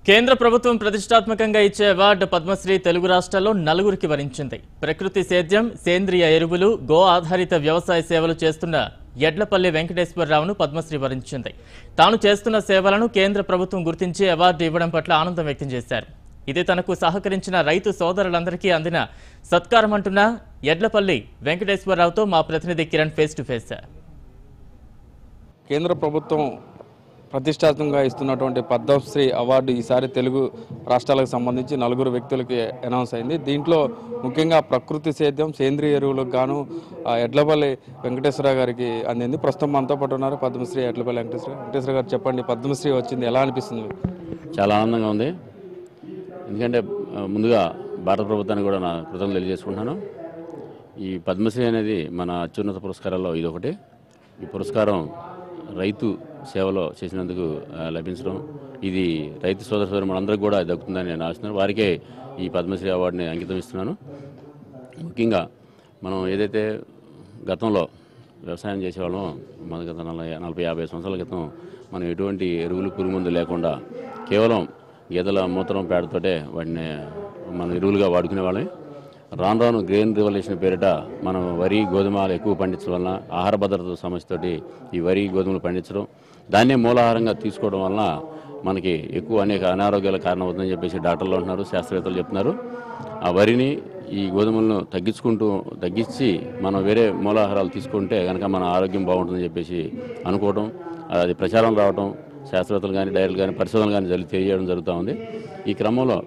కేంద్ర ప్రభుత్వం ప్రతిష్టాత్మకంగా ఇచ్చే అవార్డు పద్మశ్రీ తెలుగు రాష్ట్రాల్లో నలుగురికి వరించింది ప్రకృతి సేద్యం సేంద్రియ ఎరువులు గో ఆధారిత వ్యవసాయ సేవలు చేస్తున్న ఎడ్లపల్లి వెంకటేశ్వరరావును పద్మశ్రీ వరించింది తాను చేస్తున్న సేవలను కేంద్ర ప్రభుత్వం గుర్తించి అవార్డు ఇవ్వడం పట్ల ఆనందం వ్యక్తం చేశారు ఇది తనకు సహకరించిన రైతు సోదరులందరికీ అందిన సత్కారం అంటున్న ఎడ్లపల్లి వెంకటేశ్వరరావుతో మా ప్రతినిధి కిరణ్ ఫేస్ టు ఫేస్ కేంద్ర ప్రభుత్వం ప్రతిష్టాత్మకంగా ఇస్తున్నటువంటి పద్మశ్రీ అవార్డు ఈసారి తెలుగు రాష్ట్రాలకు సంబంధించి నలుగురు వ్యక్తులకి అనౌన్స్ అయింది దీంట్లో ముఖ్యంగా ప్రకృతి సేద్యం సేంద్రియ ఎరువులకు గాను ఆ, ఎడ్లపల్లి వెంకటేశ్వర గారికి అందింది ప్రస్తుతం మనతో పాటు ఉన్నారు పద్మశ్రీ ఎడ్లపల్లి వెంకటేశ్వర వెంకటేశ్వర గారు చెప్పండి పద్మశ్రీ వచ్చింది ఎలా అనిపిస్తుంది మీకు? చాలా ఆనందంగా ఉంది ఎందుకంటే ఆ, ముందుగా భారత ప్రభుత్వానికి కూడా నా కృతజ్ఞతలు తెలియజేసుకుంటున్నాను ఈ పద్మశ్రీ అనేది మన అత్యున్నత పురస్కారాల్లో ఇది ఒకటి ఈ పురస్కారం రైతు సేవలో చేసినందుకు ఆ, లభించడం ఇది రైతు సోదర సోదరు మనందరికీ కూడా దక్కుతుందని నేను ఆశిస్తున్నాను వారికే ఈ పద్మశ్రీ అవార్డుని అంకితం ఇస్తున్నాను ముఖ్యంగా మనం ఏదైతే గతంలో వ్యవసాయం చేసేవాళ్ళం మన గత నలభై నలభై యాభై సంవత్సరాల క్రితం మనం ఎటువంటి ఎరువులు పురుగుమందు లేకుండా కేవలం గేదెల మూత్రం పేడతోటే వాటిని మనం ఎరువులుగా వాడుకునే వాళ్ళం రాను రాను గ్రెయిన్ రివల్యూషన్ పేరిట మనం వరి గోధుమలు ఎక్కువ పండించడం వలన ఆహార భద్రత సమస్యతోటి ఈ వరి గోధుమలు పండించడం దాన్నే మూలాహారంగా తీసుకోవడం వలన మనకి ఎక్కువ అనేక అనారోగ్యాల కారణమవుతుందని చెప్పేసి డాక్టర్లు అంటున్నారు శాస్త్రవేత్తలు చెప్తున్నారు ఆ వరిని ఈ గోధుమలను తగ్గించుకుంటూ తగ్గించి మనం వేరే మూలాహారాలు తీసుకుంటే కనుక మన ఆరోగ్యం బాగుంటుందని చెప్పేసి అనుకోవడం అది ప్రచారం రావడం శాస్త్రవేత్తలు కానీ డైరీలు కానీ పరిశోధనలు కానీ జరిగి తెలియజేయడం జరుగుతూ ఉంది ఈ క్రమంలో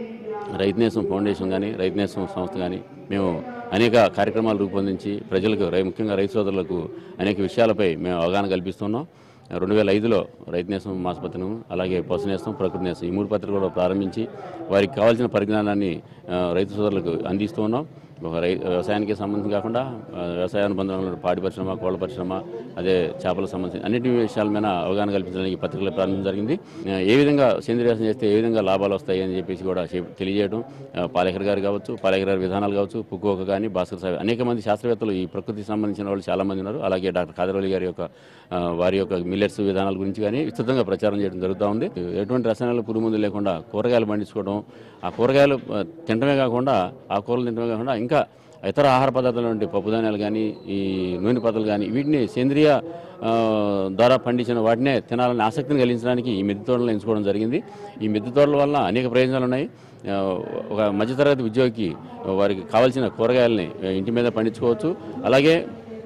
రైతు నేస్తం ఫౌండేషన్ కానీ రైతు నేస్తం సంస్థ కానీ మేము అనేక కార్యక్రమాలు రూపొందించి ప్రజలకు రై ముఖ్యంగా రైతు సోదరులకు అనేక విషయాలపై మేము అవగాహన కల్పిస్తున్నాం రెండు వేల ఐదులో రైతు నేస్తం మాసపత్రం అలాగే పశు నేస్తం ప్రకృతి నేస్తం ఈ మూడు పత్రికలు కూడా ప్రారంభించి వారికి కావాల్సిన పరిజ్ఞానాన్ని ఆ, రైతు సోదరులకు అందిస్తూ ఉన్నాం ఒక రై వ్యవసాయానికి సంబంధించి కాకుండా ఆ, వ్యవసాయ అనుబంధంలో పాడి పరిశ్రమ కోళ్ళ పరిశ్రమ అదే చేపలకు సంబంధించి అన్నిటి విషయాల మీద అవగాహన కల్పించడానికి ఈ పత్రికలు ప్రారంభించడం జరిగింది ఆ, ఏ విధంగా సేంద్రియ వ్యవసాయం చేస్తే ఏ విధంగా లాభాలు వస్తాయి అని చెప్పేసి కూడా చెప్- తెలియజేయడం ఆ, పాలేకర్ గారు కావచ్చు పాలేకర్ గారి విధానాలు కావచ్చు పుక్కుక కానీ భాస్కర్ సాహెబ్ అనేక మంది శాస్త్రవేత్తలు ఈ ప్రకృతికి సంబంధించిన వాళ్ళు చాలా మంది ఉన్నారు అలాగే డాక్టర్ కాదరవల్లి గారి యొక్క ఆ, వారి యొక్క మిల్లెట్స్ విధానాల గురించి కానీ విస్తృతంగా ప్రచారం చేయడం జరుగుతూ ఉంది ఎటువంటి రసాయనాలు పురుగు మందులు లేకుండా కూరగాయలు పండించుకోవడం ఆ కూరగాయలు ఆ, తినడమే కాకుండా ఆ కూరలు తినడమే కాకుండా ఇంకా ఇతర ఆహార పదార్థాలు అంటే పప్పుధాన్యాలు కానీ ఈ నూనె పదార్థాలు కానీ వీటిని సేంద్రియ ఆ, ద్వారా పండించిన వాటినే తినాలని ఆసక్తిని కలిగించడానికి ఈ మిద్దె తోటలను ఎంచుకోవడం జరిగింది ఈ మిద్దె తోటల వల్ల అనేక ప్రయోజనాలు ఉన్నాయి ఆ, ఒక మధ్యతరగతి ఉద్యోగికి వారికి కావాల్సిన కూరగాయలని ఇంటి మీద పండించుకోవచ్చు అలాగే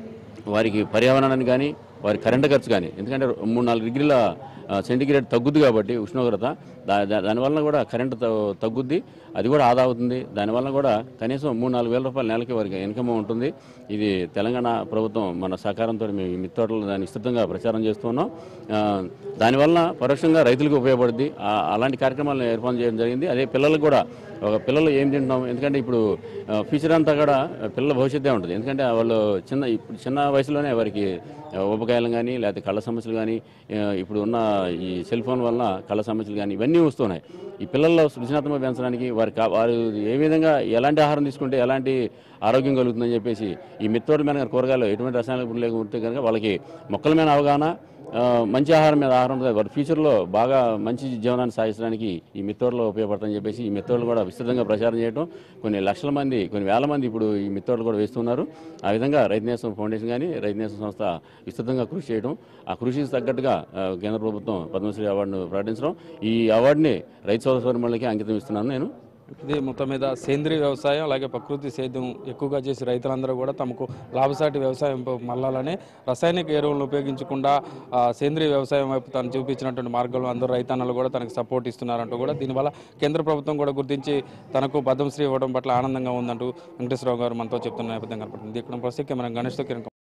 వారికి పర్యావరణానికి కానీ వారి కరెంటు ఖర్చు కానీ ఎందుకంటే మూడు నాలుగు డిగ్రీల ఆ, సెంటిగ్రేడ్ తగ్గుద్ది కాబట్టి ఉష్ణోగ్రత దా దా- దానివల్ల కూడా కరెంటు త- తగ్గుద్ది అది కూడా ఆదా అవుతుంది దానివల్ల కూడా కనీసం మూడు నాలుగు వేల రూపాయల నెలకి వారికి ఇన్కమ్ ఉంటుంది ఇది తెలంగాణ ప్రభుత్వం మన సహకారంతో మేము ఈ మిత్తోటలు దాన్ని విస్తృతంగా ప్రచారం చేస్తున్నాం ఆ, దానివల్ల పరోక్షంగా రైతులకు ఉపయోగపడుద్ది ఆ- అలాంటి కార్యక్రమాలను ఏర్పాటు చేయడం జరిగింది అదే పిల్లలకు కూడా ఒక పిల్లలు ఏం తింటున్నాం ఎందుకంటే ఇప్పుడు ఆ, ఫ్యూచర్ అంతా కూడా పిల్లల భవిష్యత్తే ఉంటుంది ఎందుకంటే వాళ్ళు చిన్న ఇప్పుడు చిన్న వయసులోనే వారికి ఆ, ఉపకాయాలు కానీ లేకపోతే కళ్ళ సమస్యలు కానీ ఆ, ఇప్పుడు ఉన్న ఈ సెల్ ఫోన్ వలన కళ్ళ సమస్యలు కానీ ఇవన్నీ వస్తున్నాయి ఈ పిల్లల్లో సృజనాత్మక పెంచడానికి వారి కా- వారు ఏ విధంగా ఎలాంటి ఆహారం తీసుకుంటే ఎలాంటి ఆరోగ్యం కలుగుతుందని చెప్పేసి ఈ మిత్తోడి మీద కూరగాయలు ఎటువంటి రసాయనాలు లేకుంటే కనుక వాళ్ళకి మొక్కల మీద అవగాహన ఆ, మంచి ఆహారం మీద ఆహారం మీద వారి ఫ్యూచర్లో బాగా మంచి జీవనాన్ని సాగించడానికి ఈ మిత్తోడ్లో ఉపయోగపడుతుందని చెప్పేసి ఈ మిత్తోడ్లు కూడా విస్తృతంగా ప్రచారం చేయడం కొన్ని లక్షల మంది కొన్ని వేల మంది ఇప్పుడు ఈ మిత్తోడ్లు కూడా వేస్తున్నారు ఆ విధంగా రైతు నేస్తం ఫౌండేషన్ కానీ రైతు నేస్తం సంస్థ విస్తృతంగా కృషి చేయడం ఆ కృషికి తగ్గట్టుగా ఆ, కేంద్ర ప్రభుత్వం పద్మశ్రీ అవార్డును ప్రకటించడం ఈ అవార్డుని రైతు సోదర సోదరులకి అంకితం ఇస్తున్నాను నేను ఇది మొత్తం మీద సేంద్రియ వ్యవసాయం అలాగే ప్రకృతి సేద్యం ఎక్కువగా చేసి రైతులందరూ కూడా తమకు లాభసాటి వ్యవసాయం వైపు మళ్ళాలని రసాయనిక ఎరువులను ఉపయోగించకుండా ఆ, సేంద్రియ వ్యవసాయం వైపు తను చూపించినటువంటి మార్గంలో అందరూ రైతన్నలు కూడా తనకు సపోర్ట్ ఇస్తున్నారంటూ కూడా దీనివల్ల కేంద్ర ప్రభుత్వం కూడా గుర్తించి తనకు పద్మశ్రీ ఇవ్వడం పట్ల ఆనందంగా ఉందంటూ వెంకటేశ్వరరావు గారు మనతో చెప్తున్న నేపథ్యం కనపడుతుంది ఇక్కడ ప్రస్తుతం కెమెరా గణేష్తో కిరణ్ కుమార్.